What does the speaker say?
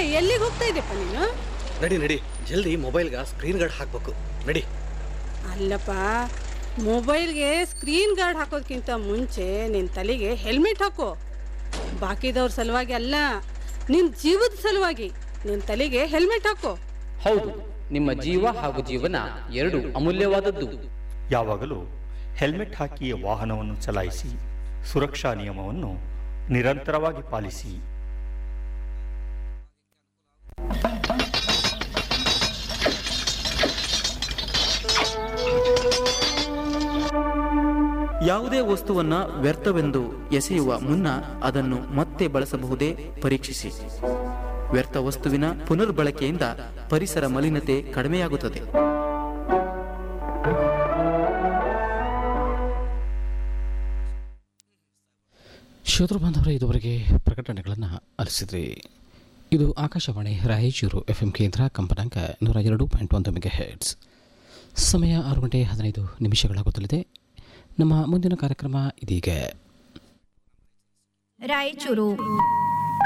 ಎಲ್ಲಿಗೆ ಹೋಗ್ತಾ ಇದೆಯಪ್ಪ ನೀನು ನಡಿ ನಡಿ ಜಲ್ದಿ ಮೊಬೈಲ್ಗೆ ಸ್ಕ್ರೀನ್ ಗಾರ್ಡ್ ಹಾಕ್ಬೇಕು ನಡಿ ಅಲ್ಲಪ್ಪ ಮೊಬೈಲ್ಗೆ ಸ್ಕ್ರೀನ್ ಗಾರ್ಡ್ ಹಾಕೋದ್ಕಿಂತ ಮುಂಚೆ ನಿನ್ನ ತಲೆಗೆ ಹೆಲ್ಮೆಟ್ ಹಾಕೋ ಬಾಕಿದವ್ರ ಸಲುವಾಗಿ ಅಲ್ಲ ನಿನ್ನ ಜೀವದ ಸಲುವಾಗಿ ನಿನ್ನ ತಲೆಗೆ ಹೆಲ್ಮೆಟ್ ಹಾಕೋ ಹೌದು ನಿಮ್ಮ ಜೀವ ಹಾಗೂ ಜೀವನ ಎರಡು ಅಮೂಲ್ಯವಾದದ್ದು ಯಾವಾಗಲೂ ಹೆಲ್ಮೆಟ್ ಹಾಕಿ ವಾಹನವನ್ನು ಚಲಾಯಿಸಿ ಸುರಕ್ಷಾ ನಿಯಮವನ್ನು ನಿರಂತರವಾಗಿ ಪಾಲಿಸಿ ಯಾವುದೇ ವಸ್ತುವನ್ನ ವ್ಯರ್ಥವೆಂದು ಎಸೆಯುವ ಮುನ್ನ ಅದನ್ನು ಮತ್ತೆ ಬಳಸಬಹುದೇ ಪರೀಕ್ಷಿಸಿ ವ್ಯರ್ಥ ವಸ್ತುವಿನ ಪುನರ್ಬಳಕೆಯಿಂದ ಪರಿಸರ ಮಲಿನತೆ ಕಡಿಮೆಯಾಗುತ್ತದೆ ಶ್ರೋತೃ ಬಾಂಧವರೇ ಇದುವರೆಗೆ ಪ್ರಕಟಣೆಗಳನ್ನು ಆಲಿಸಿದ್ರಿ ಇದು ಆಕಾಶವಾಣಿ ರಾಯಚೂರು ಎಫ್ ಎಂ ಕೇಂದ್ರ ಕಂಪನಾಂಕ ನೂರ ಎರಡು ಪಾಯಿಂಟ್ ಒಂದು ಮೆಗಾ ಹೆಡ್ಸ್ ಸಮಯ ಆರು ಗಂಟೆ ಹದಿನೈದು ನಿಮಿಷಗಳಾಗುತ್ತಲಿದೆ ನಮ್ಮ ಮುಂದಿನ ಕಾರ್ಯಕ್ರಮ ಇದೀಗ ರಾಯಚೂರು